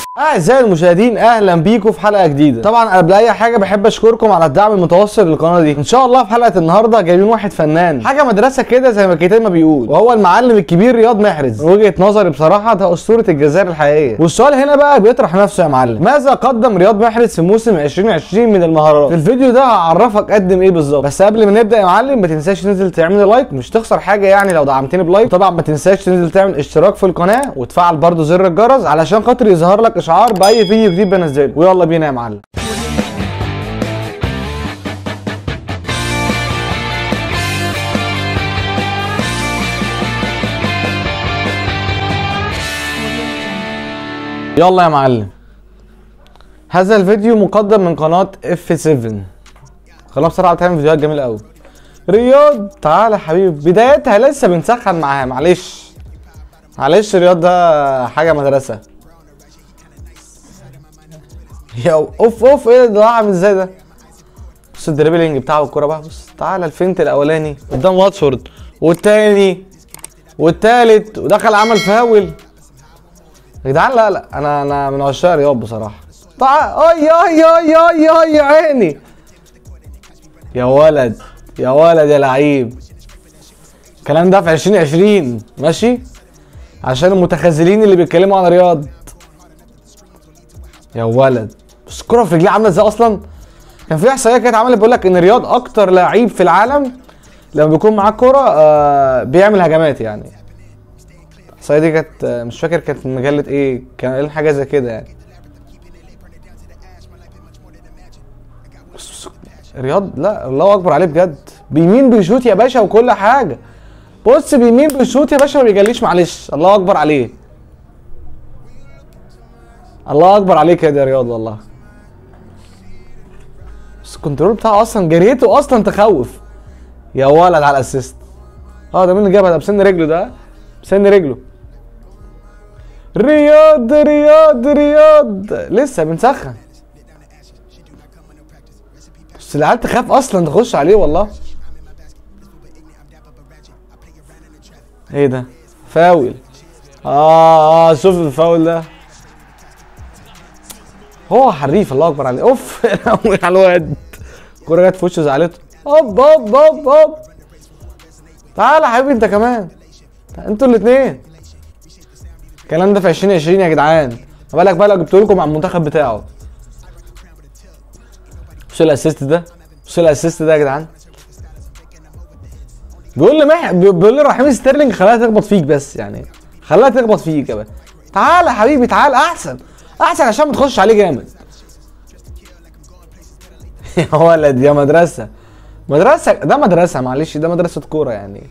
اعزائي المشاهدين اهلا بيكم في حلقه جديده طبعا قبل اي حاجه بحب اشكركم على الدعم المتواصل للقناه دي ان شاء الله في حلقه النهارده جايبين واحد فنان حاجه مدرسه كده زي ما الكتاب ما بيقول وهو المعلم الكبير رياض محرز من وجهه نظري بصراحه ده اسطوره الجزائر الحقيقيه والسؤال هنا بقى بيطرح نفسه يا معلم ماذا قدم رياض محرز في موسم 2020 من المهارات في الفيديو ده هعرفك قدم ايه بالظبط بس قبل ما نبدا يا معلم ما تنساش تنزل تعمل لايك مش تخسر حاجه يعني لو دعمتني بلايك طبعا ما تنساش تنزل تعمل اشتراك في القناه وتفعل برضو زر الجرس علشان خاطر يظهر لك اشعار باي فيديو جديد بنزله ويلا بينا يا معلم يلا يا معلم هذا الفيديو مقدم من قناة اف 7 قناة بصراحة بتعمل فيديوهات جميلة قوي رياض تعالى يا حبيبي بدايتها لسه بنسخن معاها معلش معلش رياض ده حاجة مدرسة يا اوف اوف ايه ده عامل ازاي ده بص الدريبلينج بتاعه الكوره بقى بص تعالى الفنت الاولاني قدام واتفورد والتاني والتالت ودخل عمل فاول يا جدعان لا لا انا انا من عشاق رياض بصراحه تعال اي اي اي اي اي يا عيني يا ولد يا ولد يا لعيب الكلام ده في 2020 ماشي عشان المتخاذلين اللي بيتكلموا عن رياض يا ولد بس الكرة في رجليه عاملة ازاي اصلا كان في احصائيه كانت عملت بيقول لك ان رياض اكتر لعيب في العالم لما بيكون معاه الكرة آه بيعمل هجمات يعني الاحصائيه دي كانت آه، مش فاكر كانت من مجله ايه كان قايلين حاجه زي كده يعني بس- بس- رياض لا الله اكبر عليه بجد بيمين بيشوط يا باشا وكل حاجه بص بيمين بيشوط يا باشا ما بيجليش معلش الله اكبر عليه الله اكبر عليك يا دي رياض والله بس الكنترول بتاعه اصلا جريته اصلا تخوف يا ولد على الاسيست اه ده مين اللي جابها ده بسن رجله ده بسن رجله رياض رياض رياض لسه بنسخن بس العيال تخاف اصلا تخش عليه والله ايه ده فاول اه اه شوف الفاول ده هو حريف الله اكبر عليه اوف قوي على الواد الكوره جت في وشه زعلته هوب هوب هوب هوب تعالى يا حبيبي انت كمان انتوا الاثنين الكلام ده في 2020 يا جدعان ما بالك بقى لو جبت لكم على المنتخب بتاعه بص الاسيست ده بص الاسيست ده يا جدعان بيقول لي مح... بيقول لي رحيم ستيرلينج خلاها تخبط فيك بس يعني خلاها تخبط فيك يا باشا تعالى يا حبيبي تعالى احسن احسن عشان ما تخش عليه جامد يا ولد يا مدرسه مدرسه ده مدرسه معلش ده مدرسه كوره يعني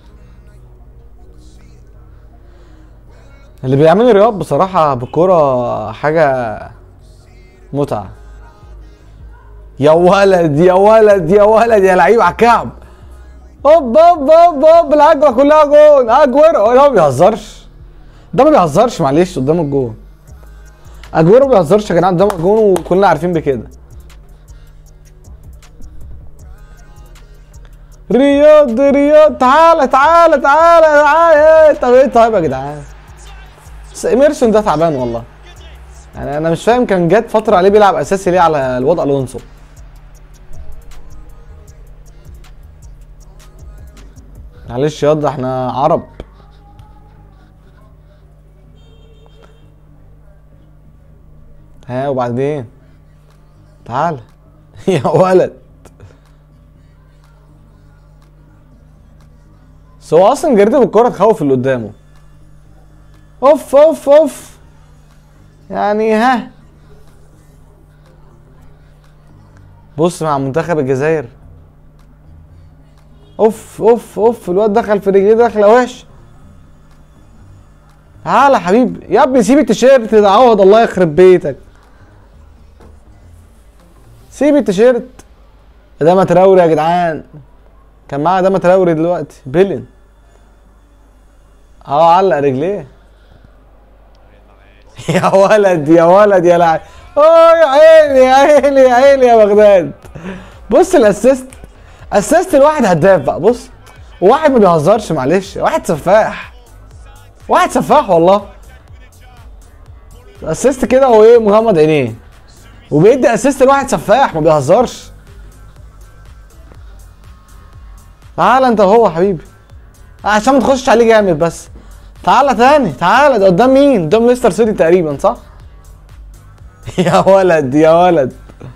اللي بيعملوا رياض بصراحه بالكوره حاجه متعه يا ولد يا ولد يا ولد يا لعيب على الكعب هوب هوب هوب هوب الهجمه كلها جون اجويرو ده ما بيهزرش ده ما بيهزرش معلش قدام الجون اجويرو ما بيهزرش يا جدعان قدام الجون وكلنا عارفين بكده رياض رياض تعالى تعالى تعالى تعالى طب ايه طيب يا جدعان بس ايميرسون ده تعبان والله يعني انا مش فاهم كان جت فتره عليه بيلعب اساسي ليه على الواد الونسو معلش ياض احنا عرب ها وبعدين تعال يا ولد بس هو اصلا جريته بالكوره تخوف اللي قدامه اوف اوف اوف يعني ها بص مع منتخب الجزائر اوف اوف اوف الواد دخل في رجليه دخله وحش تعالى يا حبيبي يا ابني سيب التيشيرت ده عوض الله يخرب بيتك سيب التيشيرت ده ما تراوري يا جدعان كان معاه ده ما تراوري دلوقتي بيلين اه علق رجليه يا ولد يا ولد يا لعيب اه يا عيني يا عيني يا عيني يا بغداد بص الاسيست اسيست الواحد هداف بقى بص وواحد ما بيهزرش معلش واحد سفاح واحد سفاح والله اسيست كده هو ايه مغمض عينيه وبيدي اسيست لواحد سفاح ما بيهزرش تعال انت وهو حبيبي عشان ما تخشش عليه جامد بس تعالى تاني تعالى ده قدام مين قدام ليستر سيتي تقريبا صح يا ولد يا ولد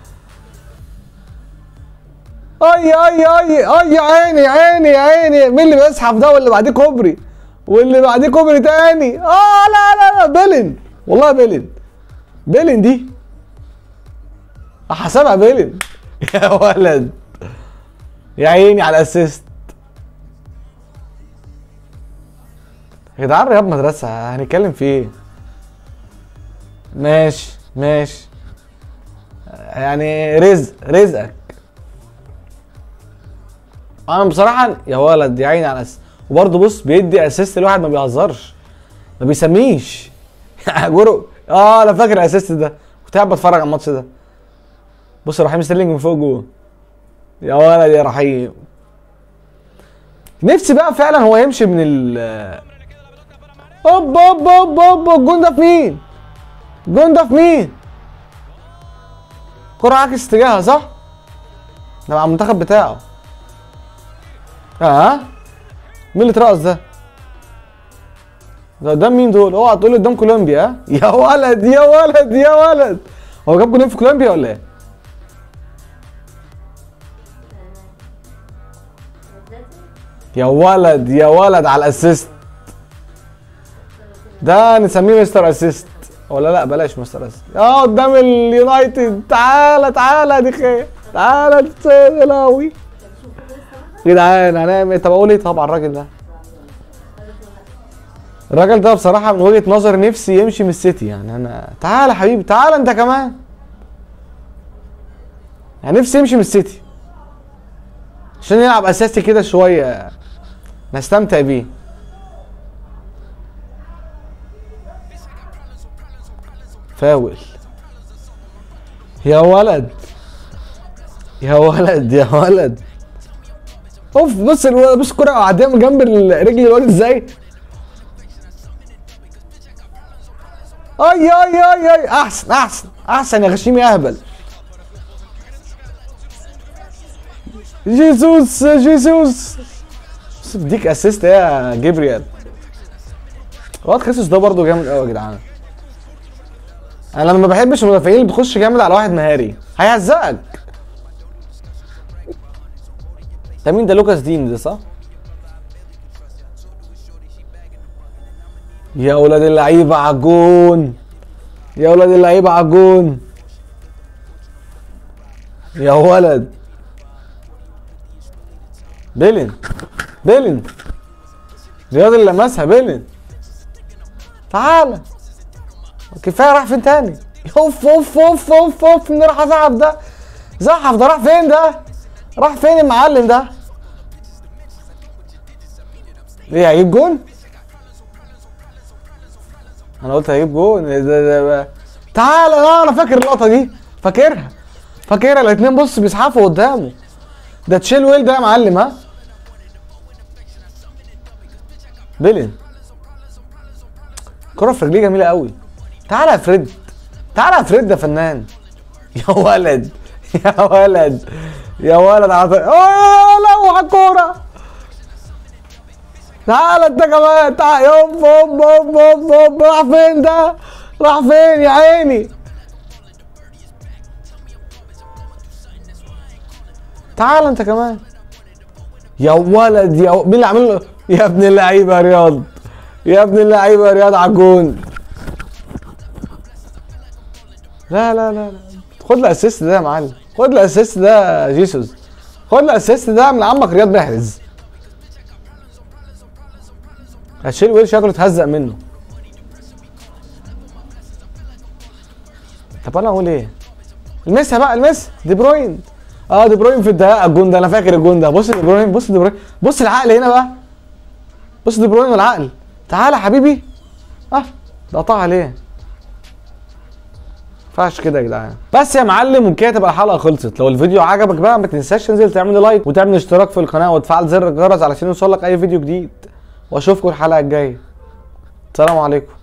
اي اي اي اي عيني عيني عيني مين اللي بيزحف ده واللي بعديه كوبري واللي بعديه كوبري تاني اه لا لا لا بيلن والله بيلن بيلن دي حسابها بيلن يا ولد يا عيني على الاسيست يا جدعان رياض مدرسة هنتكلم في ايه؟ ماشي ماشي يعني رزق رزقك انا بصراحة يا ولد يا عيني على اسيست وبرضه بص بيدي اسيست لواحد ما بيهزرش ما بيسميش جرو اه انا فاكر الاسيست ده كنت قاعد بتفرج على الماتش ده بص رحيم ستيرلينج من فوق جوه يا ولد يا رحيم نفسي بقى فعلا هو يمشي من ال اوب اوب اوب اوب الجون ده في مين؟ الجون ده في مين؟ كرة عكس اتجاهها صح؟ ده مع المنتخب بتاعه اه مين اللي اترقص ده؟ ده قدام مين دول؟ اوعى تقول لي قدام كولومبيا ها؟ يا ولد يا ولد يا ولد هو جاب جولين في كولومبيا ولا ايه؟ يا ولد يا ولد على الاسيست ده نسميه مستر اسيست ولا لا بلاش مستر اسيست اه قدام اليونايتد تعالى تعالى دي خير تعالى تسلاوي جدعان هنعمل طب اقول ايه طبعا الراجل ده الراجل ده بصراحه من وجهه نظر نفسي يمشي من السيتي يعني انا تعالى حبيبي تعالى انت كمان يعني نفسي يمشي من السيتي عشان يلعب اساسي كده شويه نستمتع بيه فاول يا ولد يا ولد يا ولد اوف بص الولد بص الكرة قاعدة من جنب ال- رجل الواد ازاي اي اي اي اي احسن احسن احسن يا غشيم يا اهبل جيسوس جيسوس بص بديك اسيست يا جبريل الواد خيسوس ده برضه جامد قوي يا جدعان انا لما ما بحبش المدافعين اللي بتخش جامد على واحد مهاري هيهزقك ده مين ده لوكاس دين ده صح؟ يا ولاد اللعيبه على الجون يا ولاد اللعيبه على الجون يا ولد بيلن بيلن رياض اللي لمسها بيلن تعالى كفايه راح فين تاني اوف اوف اوف اوف اوف مين راح زحف ده زحف ده راح فين ده راح فين المعلم ده ايه هيجيب جون انا قلت هيجيب جون ده ده ده تعالى اه انا فاكر اللقطه دي فاكرها فاكرها الاتنين بص بيزحفوا قدامه ده تشيل ويل ده يا معلم ها بيلين كرة في رجليه جميلة قوي تعالى يا فريد تعالى يا فريد يا فنان يا ولد يا ولد يا ولد على طريق اوه لا على الكورة تعالى انت كمان تعالى يوم اوب اوب اوب اوب راح فين ده؟ راح فين يا عيني؟ تعالى انت كمان يا ولد يا و... مين اللي عامل له يا ابن اللعيبه يا رياض يا ابن اللعيبه يا رياض على الجون لا لا لا لا خد الاسيست ده يا معلم خد الاسيست ده يا جيسوس خد الاسيست ده من عمك رياض محرز هشيل ويل شكله اتهزق منه طب انا اقول ايه المسها بقى المس دي بروين اه دي بروين في الدقيقه الجون ده انا فاكر الجون ده بص دي بروين بص دي بروين بص العقل هنا بقى بص دي بروين والعقل تعالى يا حبيبي اه ده قطع عليه ينفعش كده يا جدعان بس يا معلم وبكده تبقى الحلقه خلصت لو الفيديو عجبك بقى ما تنساش تنزل تعمل لايك وتعمل اشتراك في القناه وتفعل زر الجرس علشان يوصلك اي فيديو جديد واشوفكم الحلقه الجايه السلام عليكم